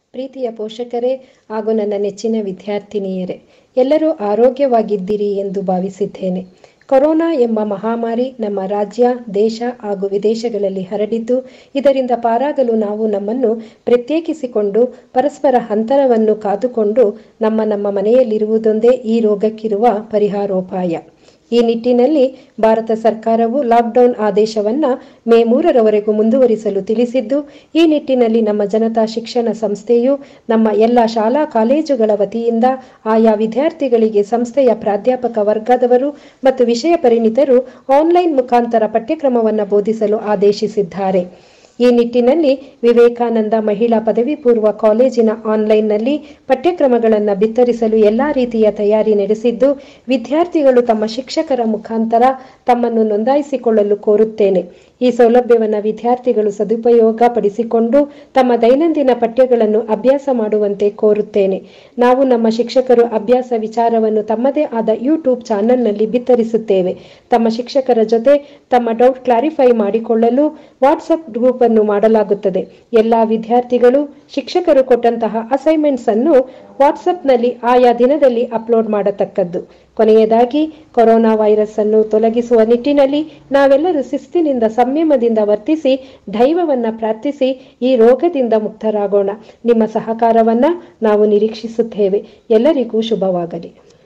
ಪ್ರೀತಿಯ ಪೋಷಕರೇ ಹಾಗೂ ನನ್ನ ನೆಚ್ಚಿನ ವಿದ್ಯಾರ್ಥಿನಿಯರೇ ಎಲ್ಲರೂ ಆರೋಗ್ಯವಾಗಿದ್ದೀರಿ ಎಂದು ಭಾವಿಸಿದ್ದೇನೆ ಕೊರೋನಾ ಎಂಬ ಮಹಾಮಾರಿ ನಮ್ಮ ರಾಜ್ಯ ದೇಶ ಹಾಗೂ ವಿದೇಶಗಳಲ್ಲಿ ಹರಡಿದ್ದು ಇದರಿಂದ ಪಾರಾಗಲು ನಾವು ನಮ್ಮನ್ನು ಪ್ರತ್ಯೇಕಿಸಿಕೊಂಡು ಪರಸ್ಪರ ಅಂತರವನ್ನು ಕಾದುಕೊಂಡು ನಮ್ಮ ನಮ್ಮ ಮನೆಯಲ್ಲಿರುವುದೊಂದೇ ಈ ರೋಗಕ್ಕಿರುವ ಪರಿಹಾರೋಪಾಯ ಈ ನಿಟ್ಟಿನಲ್ಲಿ ಭಾರತ ಸರ್ಕಾರವು ಲಾಕ್ಡೌನ್ ಆದೇಶವನ್ನು ಮೇ ಮೂರರವರೆಗೂ ಮುಂದುವರಿಸಲು ತಿಳಿಸಿದ್ದು ಈ ನಿಟ್ಟಿನಲ್ಲಿ ನಮ್ಮ ಜನತಾ ಶಿಕ್ಷಣ ಸಂಸ್ಥೆಯು ನಮ್ಮ ಎಲ್ಲ ಶಾಲಾ ಕಾಲೇಜುಗಳ ವತಿಯಿಂದ ಆಯಾ ವಿದ್ಯಾರ್ಥಿಗಳಿಗೆ ಸಂಸ್ಥೆಯ ಪ್ರಾಧ್ಯಾಪಕ ವರ್ಗದವರು ಮತ್ತು ವಿಷಯ ಪರಿಣಿತರು ಆನ್ಲೈನ್ ಮುಖಾಂತರ ಪಠ್ಯಕ್ರಮವನ್ನು ಬೋಧಿಸಲು ಆದೇಶಿಸಿದ್ದಾರೆ ಈ ನಿಟ್ಟಿನಲ್ಲಿ ವಿವೇಕಾನಂದ ಮಹಿಳಾ ಪದವಿ ಪೂರ್ವ ಕಾಲೇಜಿನ ಆನ್ಲೈನ್ನಲ್ಲಿ ಪಠ್ಯಕ್ರಮಗಳನ್ನು ಬಿತ್ತರಿಸಲು ಎಲ್ಲ ರೀತಿಯ ತಯಾರಿ ನಡೆಸಿದ್ದು ವಿದ್ಯಾರ್ಥಿಗಳು ತಮ್ಮ ಶಿಕ್ಷಕರ ಮುಖಾಂತರ ತಮ್ಮನ್ನು ನೋಂದಾಯಿಸಿಕೊಳ್ಳಲು ಕೋರುತ್ತೇನೆ ಈ ಸೌಲಭ್ಯವನ್ನು ವಿದ್ಯಾರ್ಥಿಗಳು ಸದುಪಯೋಗ ಪಡಿಸಿಕೊಂಡು ತಮ್ಮ ದೈನಂದಿನ ಪಠ್ಯಗಳನ್ನು ಅಭ್ಯಾಸ ಮಾಡುವಂತೆ ಕೋರುತ್ತೇನೆ ನಾವು ನಮ್ಮ ಶಿಕ್ಷಕರು ಅಭ್ಯಾಸ ವಿಚಾರವನ್ನು ತಮ್ಮದೇ ಆದ ಯೂಟ್ಯೂಬ್ ಚಾನೆಲ್ನಲ್ಲಿ ಬಿತ್ತರಿಸುತ್ತೇವೆ ತಮ್ಮ ಶಿಕ್ಷಕರ ಜೊತೆ ತಮ್ಮ ಡೌಟ್ ಕ್ಲಾರಿಫೈ ಮಾಡಿಕೊಳ್ಳಲು ವಾಟ್ಸಪ್ ಗ್ರೂಪ್ ಅನ್ನು ಮಾಡಲಾಗುತ್ತದೆ ಎಲ್ಲ ವಿದ್ಯಾರ್ಥಿಗಳು ಶಿಕ್ಷಕರು ಕೊಟ್ಟಂತಹ ಅಸೈನ್ಮೆಂಟ್ಸ್ ಅನ್ನು ವಾಟ್ಸಪ್ನಲ್ಲಿ ಆಯಾ ದಿನದಲ್ಲಿ ಅಪ್ಲೋಡ್ ಮಾಡತಕ್ಕದ್ದು ಕೊನೆಯದಾಗಿ ಕೊರೋನಾ ವೈರಸ್ ಅನ್ನು ತೊಲಗಿಸುವ ನಿಟ್ಟಿನಲ್ಲಿ ನಾವೆಲ್ಲರೂ ಶಿಸ್ತಿನಿಂದ ಸಂಯಮದಿಂದ ವರ್ತಿಸಿ ದೈವವನ್ನ ಪ್ರಾರ್ಥಿಸಿ ಈ ರೋಗದಿಂದ ಮುಕ್ತರಾಗೋಣ ನಿಮ್ಮ ಸಹಕಾರವನ್ನ ನಾವು ನಿರೀಕ್ಷಿಸುತ್ತೇವೆ ಎಲ್ಲರಿಗೂ ಶುಭವಾಗಲಿ